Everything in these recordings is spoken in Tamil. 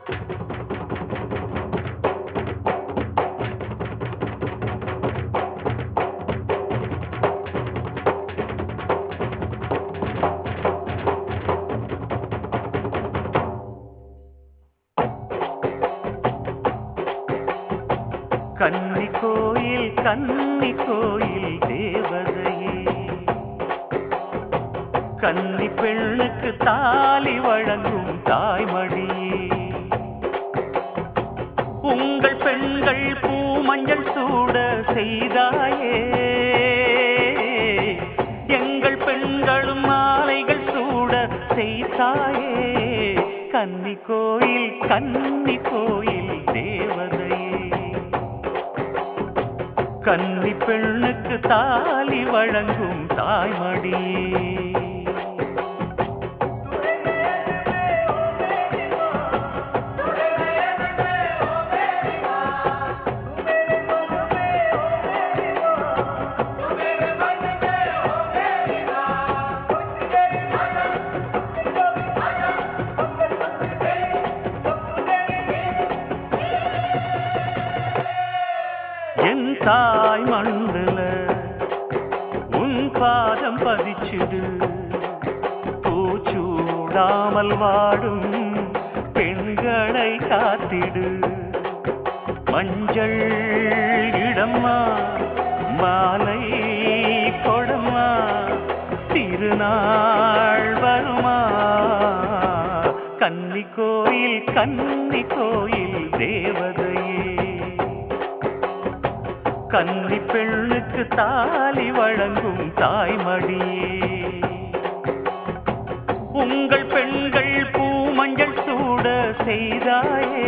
கன்னி கோயில் கன்னி கோயில் தேவதையே கன்னி பெண்ணுக்கு தாலி வழங்கும் தாய்மடியே உங்கள் பெண்கள் பூமஞ்சள் சூட செய்தாயே எங்கள் பெண்களும் மாலைகள் சூட செய்தாயே கன்னி கோயில் கன்னி கோயில் தேவதையே கன்னி பெண்ணுக்கு தாலி வழங்கும் தாய்மடியே என் தாய் மண்ணுல உன் பாதம் பதிச்சுடு பூச்சூடாமல் வாடும் பெண்களை காத்திடு மஞ்சள் இடம்மா மாலை கொடம்மா திருநாள் வருமா கன்னி கோயில் கன்னி கோயில் தேவதையே கன்னி பெண்ணுக்கு தாலி வழங்கும் தாய்மடியே உங்கள் பெண்கள் பூமஞ்சள் சூட செய்தாயே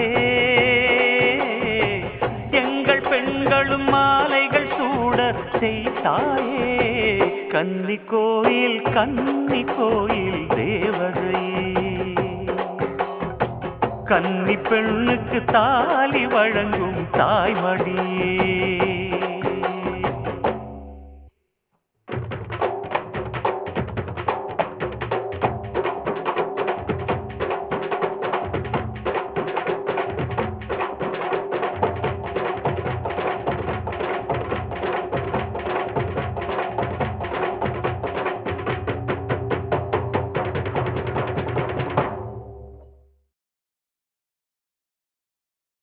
எங்கள் பெண்களும் மாலைகள் சூட செய்தாயே கன்னி கோயில் கன்னி கோயில் தேவதையே கன்னி பெண்ணுக்கு தாலி வழங்கும் தாய்மடியே